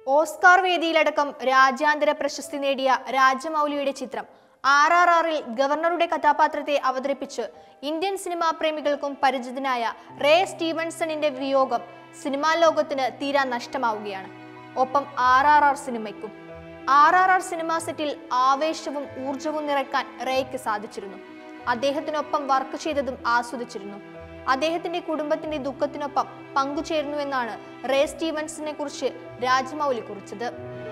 Oscar വേദിയിലടക്കം രാജ്യാന്തര പ്രശസ്തി നേടിയ രാജമൗലിയുടെ ചിത്രം ആർ ആർ ആറിൽ ഗവർണറുടെ കഥാപാത്രത്തെ അവതരിപ്പിച്ച് ഇന്ത്യൻ സിനിമാ പ്രേമികൾക്കും പരിചിതനായ റേ സ്റ്റീവൻസണിന്റെ വിയോഗം സിനിമാ ലോകത്തിന് തീരാ നഷ്ടമാവുകയാണ് ഒപ്പം ആർ ആർ ആർ സിനിമയ്ക്കും ആർ ആർ ആർ സിനിമാ സെറ്റിൽ ആവേശവും ഊർജവും നിറയ്ക്കാൻ റേയ്ക്ക് സാധിച്ചിരുന്നു അദ്ദേഹത്തിനൊപ്പം വർക്ക് ചെയ്തതും ആസ്വദിച്ചിരുന്നു അദ്ദേഹത്തിന്റെ കുടുംബത്തിന്റെ ദുഃഖത്തിനൊപ്പം പങ്കുചേരുന്നുവെന്നാണ് റേ സ്റ്റീവൻസിനെ കുറിച്ച് രാജമൗലി കുറിച്ചത്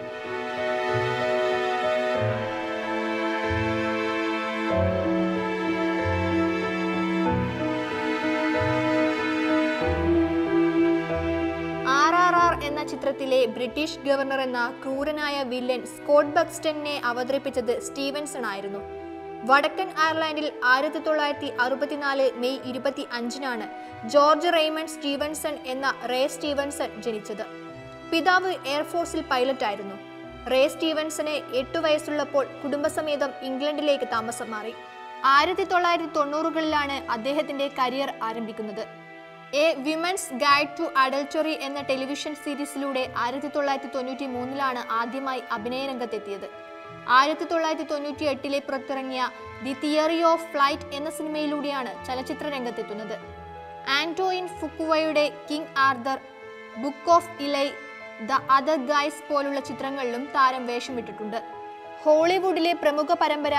ആർ ആർ ആർ എന്ന ചിത്രത്തിലെ ബ്രിട്ടീഷ് ഗവർണർ എന്ന ക്രൂരനായ വില്ലൻ സ്കോട്ട് ബക്സ്റ്റനെ അവതരിപ്പിച്ചത് സ്റ്റീവൻസൺ ആയിരുന്നു വടക്കൻ അയർലൻഡിൽ ആയിരത്തി തൊള്ളായിരത്തി അറുപത്തിനാല് മെയ് ഇരുപത്തി അഞ്ചിനാണ് ജോർജ് റെയ്മണ്ട് സ്റ്റീവൻസൺ എന്ന റേ സ്റ്റീവൻസൺ ജനിച്ചത് പിതാവ് എയർഫോഴ്സിൽ പൈലറ്റായിരുന്നു റേ സ്റ്റീവൻസന് എട്ടു വയസ്സുള്ളപ്പോൾ കുടുംബസമേതം ഇംഗ്ലണ്ടിലേക്ക് താമസം മാറി ആയിരത്തി തൊള്ളായിരത്തി തൊണ്ണൂറുകളിലാണ് അദ്ദേഹത്തിന്റെ കരിയർ ആരംഭിക്കുന്നത് a women's guide to adultery എന്ന ടെലിവിഷൻ സീരീസിലൂടെ ആയിരത്തി തൊള്ളായിരത്തി തൊണ്ണൂറ്റി മൂന്നിലാണ് ആദ്യമായി അഭിനയ രംഗത്തെത്തിയത് ആയിരത്തി തൊള്ളായിരത്തി തൊണ്ണൂറ്റി എട്ടിലെ പുറത്തിറങ്ങിയ ദി തിയറി ഓഫ് ഫ്ലൈറ്റ് എന്ന സിനിമയിലൂടെയാണ് ചലച്ചിത്ര രംഗത്തെത്തുന്നത് ആന്റോയിൻ ഫുക്കുവയുടെ King Arthur book of Eli the other guys പോലുള്ള ചിത്രങ്ങളിലും താരം വേഷമിട്ടിട്ടുണ്ട് ഹോളിവുഡിലെ പ്രമുഖ പരമ്പര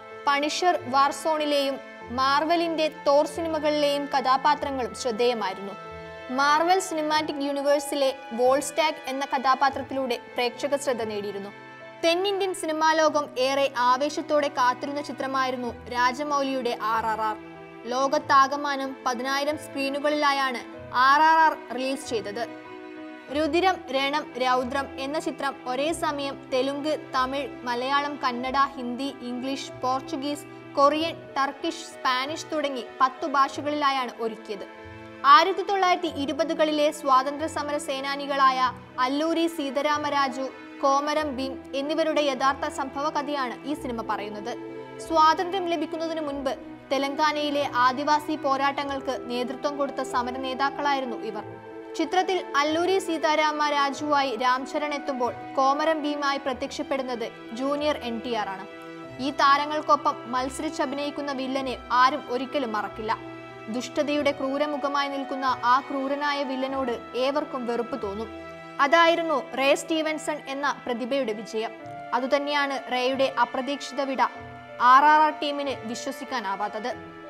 പണിഷർ വാർസോണിലെയും മാർവലിന്റെ തോർ സിനിമകളിലെയും കഥാപാത്രങ്ങളും ശ്രദ്ധേയമായിരുന്നു മാർവൽ സിനിമാറ്റിക് യൂണിവേഴ്സിലെ വോൾസ്റ്റാഗ് എന്ന കഥാപാത്രത്തിലൂടെ പ്രേക്ഷക ശ്രദ്ധ നേടിയിരുന്നു തെന്നിന്ത്യൻ സിനിമാ ലോകം ഏറെ ആവേശത്തോടെ കാത്തിരുന്ന ചിത്രമായിരുന്നു രാജമൗലിയുടെ ആർ ആർ ആർ ലോകത്താകമാനം പതിനായിരം സ്ക്രീനുകളിലായാണ് ആർ ആർ ആർ റിലീസ് ചെയ്തത് രുതിരം രണം രൗദ്രം എന്ന ചിത്രം ഒരേ സമയം Telugu Tamil Malayalam Kannada Hindi English Portuguese Korean Turkish Spanish തുടങ്ങി പത്തു ഭാഷകളിലായാണ് ഒരുക്കിയത് ആയിരത്തി തൊള്ളായിരത്തി ഇരുപതുകളിലെ സ്വാതന്ത്ര്യ സമര സേനാനികളായ അല്ലൂരി സീതാരാമരാജു കോമരം ഭീം എന്നിവരുടെ യഥാർത്ഥ സംഭവ കഥയാണ് ഈ സിനിമ പറയുന്നത് സ്വാതന്ത്ര്യം ലഭിക്കുന്നതിന് മുൻപ് തെലങ്കാനയിലെ ആദിവാസി പോരാട്ടങ്ങൾക്ക് നേതൃത്വം കൊടുത്ത സമര നേതാക്കളായിരുന്നു ഇവർ ചിത്രത്തിൽ അല്ലൂരി സീതാരാമ രാജുവായി രാംചരൺ എത്തുമ്പോൾ കോമരം ഭീമായി പ്രത്യക്ഷപ്പെടുന്നത് ജൂനിയർ എൻ ടി ആർ ആണ് ഈ താരങ്ങൾക്കൊപ്പം മത്സരിച്ചഭിനയിക്കുന്ന വില്ലനെ ആരും ഒരിക്കലും മറക്കില്ല ദുഷ്ടതയുടെ ക്രൂരമുഖമായി നിൽക്കുന്ന ആ ക്രൂരനായ വില്ലനോട് ഏവർക്കും വെറുപ്പ് തോന്നും അതായിരുന്നു റേ സ്റ്റീവൻസൺ എന്ന പ്രതിഭയുടെ വിജയം അതുതന്നെയാണ് റേയുടെ അപ്രതീക്ഷിത വിട ആർ ആർ ആർ ടീമിന് വിശ്വസിക്കാനാവാത്തത്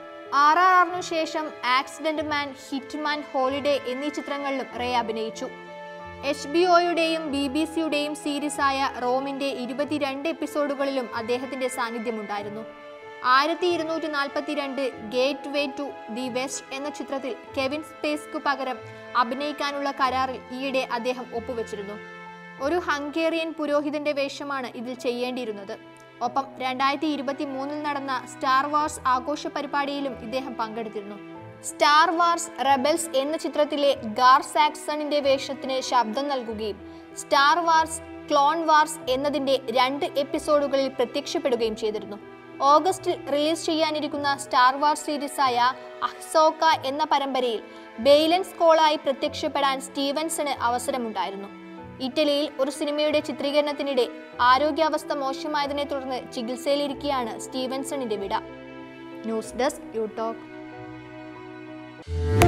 ആർ ആർ ആറിനു ശേഷം ആക്സിഡന്റ് മാൻ ഹിറ്റ്മാൻ ഹോളിഡേ എന്നീ ചിത്രങ്ങളിലും റേ അഭിനയിച്ചു എച്ച് ബി ഒയുടെയും ബി ബി സിയുടെയും സീരീസായ റോമിന്റെ ഇരുപത്തിരണ്ട് എപ്പിസോഡുകളിലും അദ്ദേഹത്തിന്റെ സാന്നിധ്യമുണ്ടായിരുന്നു ആയിരത്തി ഇരുന്നൂറ്റി നാൽപ്പത്തിരണ്ട് gateway to the west എന്ന ചിത്രത്തിൽ കെവിൻ സ്പേസ്ക്കു പകരം അഭിനയിക്കാനുള്ള കരാറിൽ ഈയിടെ അദ്ദേഹം ഒപ്പുവെച്ചിരുന്നു ഒരു ഹംഗേറിയൻ പുരോഹിതന്റെ വേഷമാണ് ഇതിൽ ചെയ്യേണ്ടിയിരുന്നത് ഒപ്പം രണ്ടായിരത്തി ഇരുപത്തി മൂന്നിൽ നടന്ന സ്റ്റാർ വാർസ് ആഘോഷ പരിപാടിയിലും ഇദ്ദേഹം പങ്കെടുത്തിരുന്നു സ്റ്റാർ വാർസ് റെബൽസ് എന്ന ചിത്രത്തിലെ ഗാർ സാക്സണിന്റെ വേഷത്തിന് ശബ്ദം നൽകുകയും സ്റ്റാർ വാർസ് ക്ലോൺ വാർസ് എന്നതിന്റെ രണ്ട് എപ്പിസോഡുകളിൽ പ്രത്യക്ഷപ്പെടുകയും ചെയ്തിരുന്നു ഓഗസ്റ്റിൽ റിലീസ് ചെയ്യാനിരിക്കുന്ന സ്റ്റാർ വാർസ് സീരീസായ അഹ്സോക്ക എന്ന പരമ്പരയിൽ ബെയ്ലൻസ് കോളായി പ്രത്യക്ഷപ്പെടാൻ സ്റ്റീവൻസണ് അവസരമുണ്ടായിരുന്നു ഇറ്റലിയിൽ ഒരു സിനിമയുടെ ചിത്രീകരണത്തിനിടെ ആരോഗ്യാവസ്ഥ മോശമായതിനെ തുടർന്ന് ചികിത്സയിലിരിക്കെയാണ് സ്റ്റീവൻസണിന്റെ വിട ന്യൂസ് ഡെസ്ക് യു ടോക്ക്